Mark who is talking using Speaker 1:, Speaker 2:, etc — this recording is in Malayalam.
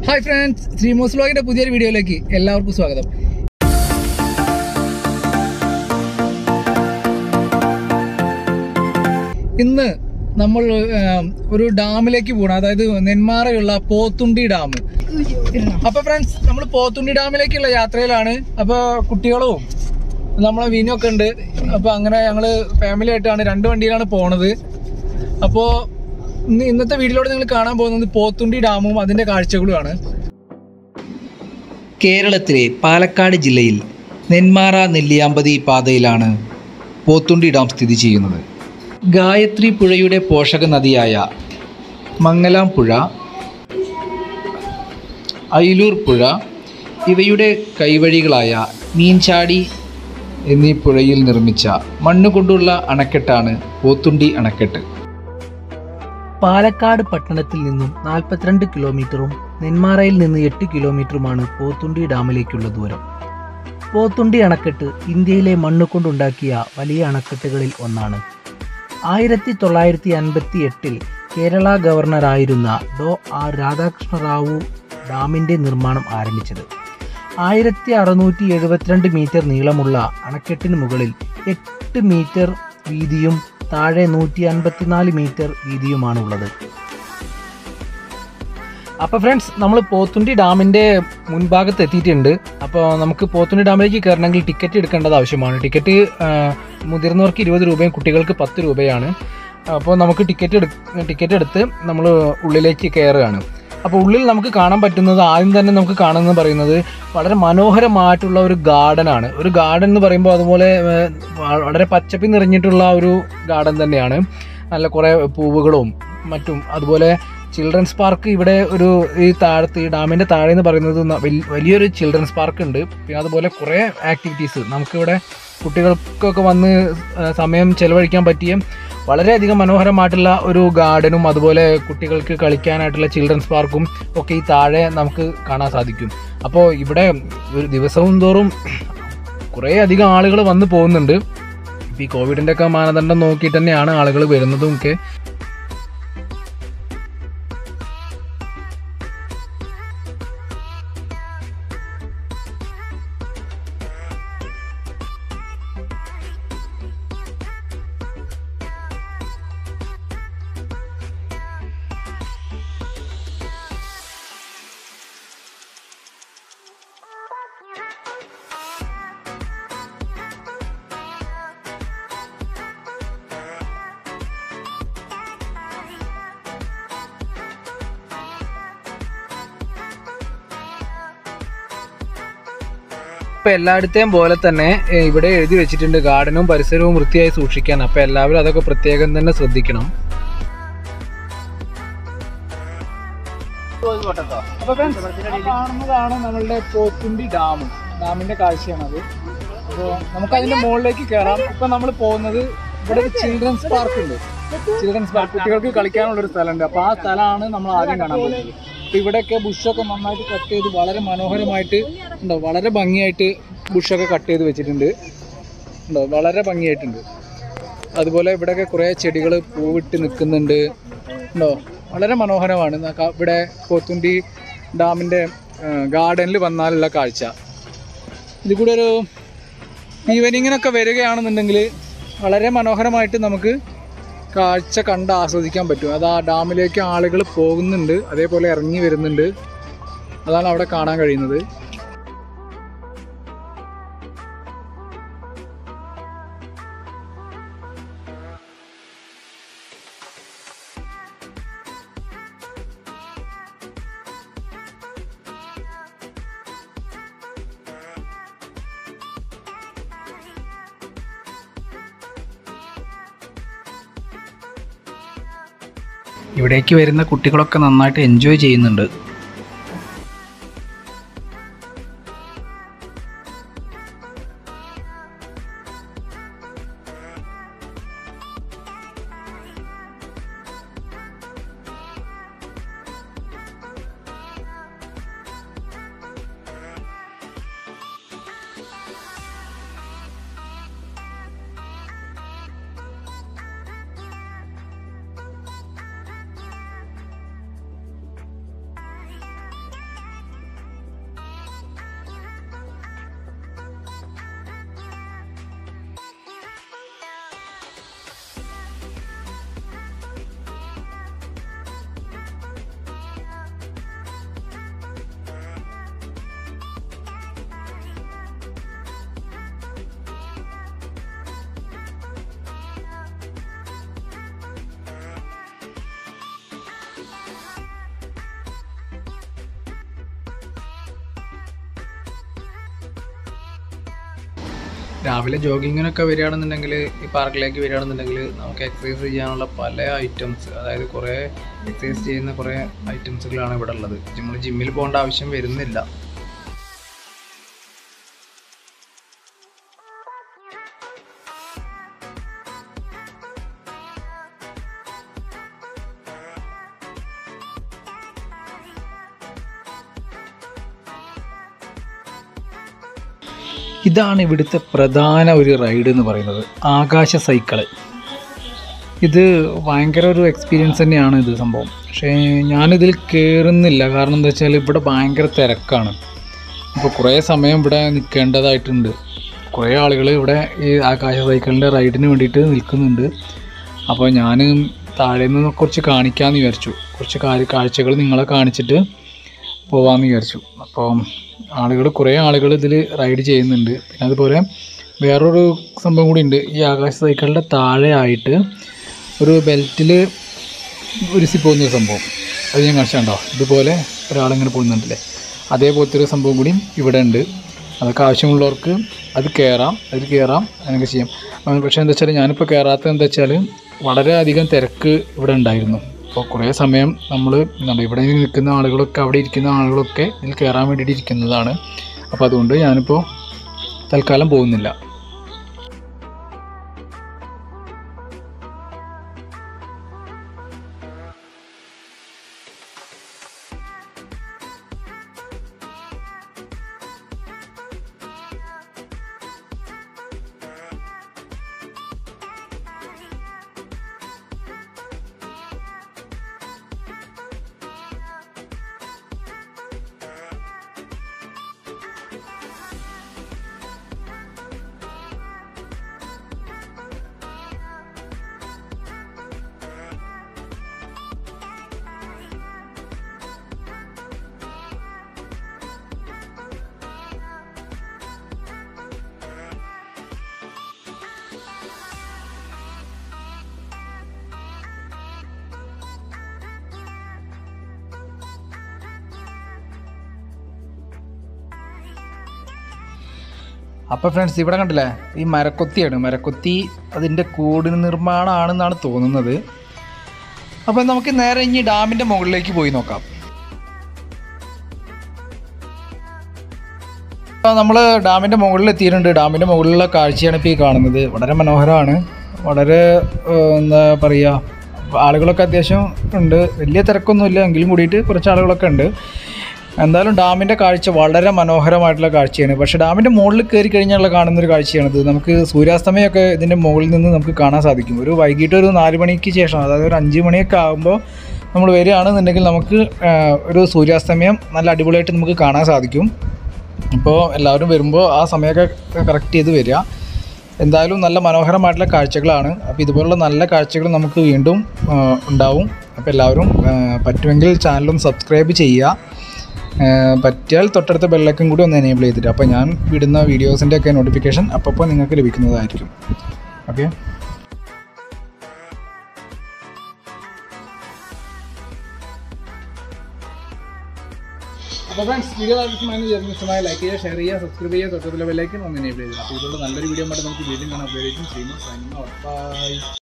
Speaker 1: ഹായ് ഫ്രണ്ട്സ് ശ്രീമോസ് വ്ലോഗിന്റെ പുതിയൊരു വീഡിയോയിലേക്ക് എല്ലാവർക്കും സ്വാഗതം ഇന്ന് നമ്മൾ ആം, ഒരു ഡാമിലേക്ക് പോകണം അതായത് നെന്മാറയുള്ള പോത്തുണ്ടി ഡാം അപ്പൊ ഫ്രണ്ട്സ് നമ്മൾ പോത്തുണ്ടി ഡാമിലേക്കുള്ള യാത്രയിലാണ് അപ്പൊ കുട്ടികളും നമ്മളെ വിനൊക്കെ ഉണ്ട് അപ്പൊ അങ്ങനെ ഞങ്ങള് ഫാമിലി ആയിട്ടാണ് രണ്ട് വണ്ടിയിലാണ് പോണത് അപ്പോ ഇന്ന് ഇന്നത്തെ വീഡിയോയിലൂടെ നിങ്ങൾ കാണാൻ പോകുന്നത് പോത്തുണ്ടി ഡാമും അതിന്റെ കാഴ്ചകളുമാണ്
Speaker 2: കേരളത്തിലെ പാലക്കാട് ജില്ലയിൽ നെന്മാറ നെല്ലിയാമ്പതി പാതയിലാണ് പോത്തുണ്ടി ഡാം സ്ഥിതി ചെയ്യുന്നത് ഗായത്രി പുഴയുടെ പോഷക നദിയായ മംഗലാം പുഴ അയിലൂർ പുഴ ഇവയുടെ കൈവഴികളായ മീൻചാടി എന്നീ പുഴയിൽ നിർമ്മിച്ച മണ്ണുകൊണ്ടുള്ള അണക്കെട്ടാണ് പോത്തുണ്ടി അണക്കെട്ട്
Speaker 3: പാലക്കാട് പട്ടണത്തിൽ നിന്നും നാൽപ്പത്തിരണ്ട് കിലോമീറ്ററും നെന്മാറയിൽ നിന്ന് എട്ട് കിലോമീറ്ററുമാണ് പോത്തുണ്ടി ഡാമിലേക്കുള്ള ദൂരം പോത്തുണ്ടി അണക്കെട്ട് ഇന്ത്യയിലെ മണ്ണ് കൊണ്ടുണ്ടാക്കിയ വലിയ അണക്കെട്ടുകളിൽ ഒന്നാണ് ആയിരത്തി തൊള്ളായിരത്തി അൻപത്തി എട്ടിൽ കേരള ഗവർണറായിരുന്ന ഡോ ആർ രാധാകൃഷ്ണ റാവു ഡാമിന്റെ നിർമ്മാണം ആരംഭിച്ചത് ആയിരത്തി അറുന്നൂറ്റി എഴുപത്തിരണ്ട് മീറ്റർ നീളമുള്ള അണക്കെട്ടിന് മുകളിൽ എട്ട് മീറ്റർ വീതിയും താഴെ നൂറ്റി അൻപത്തിനാല് മീറ്റർ വീതിയുമാണ് ഉള്ളത്
Speaker 1: അപ്പൊ ഫ്രണ്ട്സ് നമ്മൾ പോത്തുണ്ടി ഡാമിന്റെ മുൻഭാഗത്ത് എത്തിയിട്ടുണ്ട് അപ്പോൾ നമുക്ക് പോത്തുണ്ടി ഡാമിലേക്ക് കയറണമെങ്കിൽ ടിക്കറ്റ് എടുക്കേണ്ടത് ആവശ്യമാണ് ടിക്കറ്റ് ആ, മുതിർന്നവർക്ക് ഇരുപത് രൂപയും കുട്ടികൾക്ക് പത്ത് രൂപയാണ് അപ്പോൾ നമുക്ക് ടിക്കറ്റ് എടു ടിക്കറ്റ് എടുത്ത് നമ്മൾ ഉള്ളിലേക്ക് കയറുകയാണ് അപ്പോൾ ഉള്ളിൽ നമുക്ക് കാണാൻ പറ്റുന്നത് ആദ്യം തന്നെ നമുക്ക് കാണുന്നത് പറയുന്നത് വളരെ മനോഹരമായിട്ടുള്ള ഒരു ഗാർഡൻ ആണ് ഒരു ഗാർഡൻ എന്ന് പറയുമ്പോൾ അതുപോലെ ഏ, വളരെ പച്ചപ്പി നിറഞ്ഞിട്ടുള്ള ഒരു ഗാർഡൻ തന്നെയാണ് നല്ല കുറേ പൂവുകളും മറ്റും അതുപോലെ ചിൽഡ്രൻസ് പാർക്ക് ഇവിടെ ഒരു ഈ താഴത്ത് ഈ ഡാമിന്റെ താഴെ എന്ന് പറയുന്നത് ന- വൽ- വലിയൊരു ചിൽഡ്രൻസ് പാർക്ക് ഉണ്ട് പിന്നെ അതുപോലെ കുറേ ആക്ടിവിറ്റീസ് നമുക്കിവിടെ കുട്ടികൾക്കൊക്കെ വന്ന് ആ, സമയം ചെലവഴിക്കാൻ പറ്റിയ വളരെയധികം മനോഹരമായിട്ടുള്ള ഒരു ഗാർഡനും അതുപോലെ കുട്ടികൾക്ക് കളിക്കാനായിട്ടുള്ള ചിൽഡ്രൻസ് പാർക്കും ഒക്കെ ഈ താഴെ നമുക്ക് കാണാൻ സാധിക്കും അപ്പോൾ ഇവിടെ ഒരു ദിവസവും തോറും കുറേ അധികം ആളുകൾ വന്ന് പോകുന്നുണ്ട് ഇപ്പോൾ ഈ കോവിഡിൻ്റെ ഒക്കെ മാനദണ്ഡം നോക്കിയിട്ട് തന്നെയാണ് ആളുകൾ വരുന്നതും ഒക്കെ ഇപ്പൊ എല്ലായിടത്തെയും പോലെ തന്നെ ഏ, ഇവിടെ എഴുതി വെച്ചിട്ടുണ്ട് ഗാർഡനും പരിസരവും വൃത്തിയായി സൂക്ഷിക്കാൻ അപ്പൊ എല്ലാവരും അതൊക്കെ പ്രത്യേകം തന്നെ ശ്രദ്ധിക്കണം അപ്പൊ friends, ആ കാണുന്നതാണ് നമ്മളുടെ പോത്തുണ്ടി ഡാം ഡാമിന്റെ കാഴ്ചയാണത് അപ്പോൾ നമുക്ക് അതിന്റെ മുകളിലേക്ക് കയറാം ഇപ്പൊ നമ്മൾ പോകുന്നത് ഇവിടെ ഒരു ചിൽഡ്രൻസ് പാർക്ക് ഉണ്ട് ചിൽഡ്രൻസ് പാർക്ക് കുട്ടികൾക്ക് കളിക്കാനുള്ള ഒരു സ്ഥലമുണ്ട് അപ്പൊ ആ സ്ഥലമാണ് നമ്മൾ ആദ്യം കാണാൻ പോകുന്നത് അപ്പൊ ഇവിടെയൊക്കെ ബുഷൊക്കെ നന്നായിട്ട് കട്ട് ചെയ്ത് വളരെ മനോഹരമായിട്ട് ഉണ്ടോ വളരെ ഭംഗിയായിട്ട് ബുഷൊക്കെ കട്ട് ചെയ്ത് വെച്ചിട്ടുണ്ട് ഉണ്ടോ വളരെ ഭംഗിയായിട്ടുണ്ട് അതുപോലെ ഇവിടെയൊക്കെ കുറേ ചെടികൾ പൂവിട്ട് നിൽക്കുന്നുണ്ട് ഉണ്ടോ വളരെ മനോഹരമാണ് ന- ക- ഇവിടെ പോത്തുണ്ടി ഡാമിൻ്റെ ഗാർഡനിൽ വന്നാലുള്ള കാഴ്ച ഇതിൽ കൂടെ ഒരു ഈവനിങ്ങിനൊക്കെ വരികയാണെന്നുണ്ടെങ്കിൽ വളരെ മനോഹരമായിട്ട് നമുക്ക് കാഴ്ച കണ്ട് ആസ്വദിക്കാൻ പറ്റും അത് ആ ഡാമിലേക്ക് ആളുകൾ പോകുന്നുണ്ട് അതേപോലെ ഇറങ്ങി വരുന്നുണ്ട് അതാണ് അവിടെ കാണാൻ കഴിയുന്നത്
Speaker 2: ഇവിടേക്ക് വരുന്ന കുട്ടികളൊക്കെ നന്നായിട്ട് എൻജോയ് ചെയ്യുന്നുണ്ട് രാവിലെ ജോഗിങ്ങിനൊക്കെ വരികയാണെന്നുണ്ടെങ്കിൽ ഈ പാർക്കിലേക്ക് വരികയാണെന്നുണ്ടെങ്കിൽ നമുക്ക് എക്സസൈസ് ചെയ്യാനുള്ള പല ഐറ്റംസ് അതായത് കുറേ എക്സസൈസ് ചെയ്യുന്ന കുറേ ഐറ്റംസുകളാണ് ഇവിടെ ഉള്ളത് നമ്മൾ ജിമ്മിൽ പോകേണ്ട ആവശ്യം വരുന്നില്ല
Speaker 1: ഇതാണ് ഇവിടുത്തെ പ്രധാന ഒരു റൈഡ് എന്ന് പറയുന്നത് ആകാശ സൈക്കിള് ഇത് ഭയങ്കര ഒരു എക്സ്പീരിയൻസ് തന്നെയാണ് ഇത് സംഭവം പക്ഷേ ഞാനിതിൽ കയറുന്നില്ല കാരണം എന്താ വെച്ചാൽ ഇവിടെ ഭയങ്കര തിരക്കാണ് അപ്പോൾ കുറേ സമയം ഇവിടെ നിൽക്കേണ്ടതായിട്ടുണ്ട് കുറേ ആളുകൾ ഇവിടെ ഈ ആകാശ സൈക്കിളിൻ്റെ റൈഡിന് വേണ്ടിയിട്ട് നിൽക്കുന്നുണ്ട് അപ്പോൾ ഞാൻ താഴെ നിന്ന് കുറച്ച് കാണിക്കാമെന്ന് വിചാരിച്ചു കുറച്ച് കാര്യ കാഴ്ചകൾ നിങ്ങളെ കാണിച്ചിട്ട് പോവാമെന്ന് വിചാരിച്ചു അപ്പോൾ ആളുകൾ കുറേ ആളുകൾ ഇതിൽ റൈഡ് ചെയ്യുന്നുണ്ട് പിന്നെ അതുപോലെ വേറൊരു സംഭവം കൂടി ഉണ്ട് ഈ ആകാശ സൈക്കിളിൻ്റെ താഴെ ആയിട്ട് ഒരു ബെൽറ്റിൽ ഉരുസി പോകുന്ന ഒരു സംഭവം അത് ഞാൻ കാണിച്ചിട്ടുണ്ടോ ഇതുപോലെ ഒരാളിങ്ങനെ പോകുന്നുണ്ടല്ലേ അതേപോലത്തെ ഒരു സംഭവം കൂടി ഇവിടെ ഉണ്ട് അതൊക്കെ ആവശ്യമുള്ളവർക്ക് അത് കയറാം അതിൽ കയറാം അങ്ങനെയൊക്കെ ചെയ്യാം ആ, പക്ഷേ എന്താ വെച്ചാൽ ഞാനിപ്പോൾ കയറാത്തത് എന്താ വെച്ചാൽ വളരെയധികം തിരക്ക് ഇവിടെ ഉണ്ടായിരുന്നു അപ്പോൾ കുറേ സമയം നമ്മൾ എന്താണ് ഇവിടെ നിൽക്കുന്ന ആളുകളൊക്കെ അവിടെ ഇരിക്കുന്ന ആളുകളൊക്കെ ഇതിൽ കയറാൻ വേണ്ടിയിട്ട് ഇരിക്കുന്നതാണ് അപ്പോൾ അതുകൊണ്ട് ഞാനിപ്പോൾ തൽക്കാലം പോകുന്നില്ല അപ്പോൾ ഫ്രണ്ട്സ് ഇവിടെ കണ്ടില്ലേ ഈ മരക്കൊത്തിയാണ് മരക്കൊത്തി അതിൻ്റെ കൂട് നിർമ്മാണമാണെന്നാണ് തോന്നുന്നത് അപ്പോൾ നമുക്ക് നേരെ ഇനി ഡാമിൻ്റെ മുകളിലേക്ക് പോയി നോക്കാം നമ്മൾ ഡാമിൻ്റെ മുകളിൽ എത്തിയിട്ടുണ്ട് ഡാമിൻ്റെ മുകളിലുള്ള കാഴ്ചയാണ് ഇപ്പോൾ ഈ കാണുന്നത് വളരെ മനോഹരമാണ് വളരെ ഏഹ്, എന്താ പറയുക ആളുകളൊക്കെ അത്യാവശ്യം ഉണ്ട് വലിയ തിരക്കൊന്നുമില്ല എങ്കിലും കൂടിയിട്ട് കുറച്ച് ആളുകളൊക്കെ ഉണ്ട് എന്തായാലും ഡാമിൻ്റെ കാഴ്ച വളരെ മനോഹരമായിട്ടുള്ള കാഴ്ചയാണ് പക്ഷേ ഡാമിൻ്റെ മുകളിൽ കയറി കഴിഞ്ഞാലുള്ള കാണുന്നൊരു കാഴ്ചയാണിത് നമുക്ക് സൂര്യാസ്തമയമൊക്കെ ഇതിൻ്റെ മുകളിൽ നിന്ന് നമുക്ക് കാണാൻ സാധിക്കും ഒരു വൈകിട്ട് ഒരു നാല് മണിക്ക് ശേഷം അതായത് ഒരു അഞ്ച് മണിയൊക്കെ ആകുമ്പോൾ നമ്മൾ വരികയാണെന്നുണ്ടെങ്കിൽ നമുക്ക് ആ, ഒരു സൂര്യാസ്തമയം നല്ല അടിപൊളിയായിട്ട് നമുക്ക് കാണാൻ സാധിക്കും ഇപ്പോൾ എല്ലാവരും വരുമ്പോൾ ആ സമയമൊക്കെ കറക്റ്റ് ചെയ്ത് വരിക എന്തായാലും നല്ല മനോഹരമായിട്ടുള്ള കാഴ്ചകളാണ് അപ്പോൾ ഇതുപോലുള്ള നല്ല കാഴ്ചകൾ നമുക്ക് വീണ്ടും ആ, ഉണ്ടാവും അപ്പോൾ എല്ലാവരും ആ, പറ്റുമെങ്കിൽ ചാനലൊന്ന് സബ്സ്ക്രൈബ് ചെയ്യുക ആ, പറ്റിയാൽ തൊട്ടടുത്ത ബെല്ലൈക്കൻ കൂടി ഒന്ന് എനേബിൾ ചെയ്തിട്ട് അപ്പോൾ ഞാൻ വിടുന്ന വീഡിയോസിൻ്റെ ഒക്കെ നോട്ടിഫിക്കേഷൻ അപ്പോൾ നിങ്ങൾക്ക് ലഭിക്കുന്നതായിരിക്കും ഓക്കെ അപ്പോൾ ഫ്രണ്ട്സ് വീഡിയോ ആവശ്യമായി ഇഷ്ടമായ ലൈക്ക് ചെയ്യുക ഷെയർ ചെയ്യുക സബ്സ്ക്രൈബ് ചെയ്യുക തൊട്ടടുത്ത ബെല്ലൈക്കൻ ഒന്ന് എനേബിൾ ചെയ്യുക അപ്പോൾ ഇതുള്ള നല്ലൊരു വീഡിയോ ആയിട്ട് നമുക്ക് വീണ്ടും കാണാൻ ഉപയോഗിക്കും ചെയ്യുന്നു ബൈ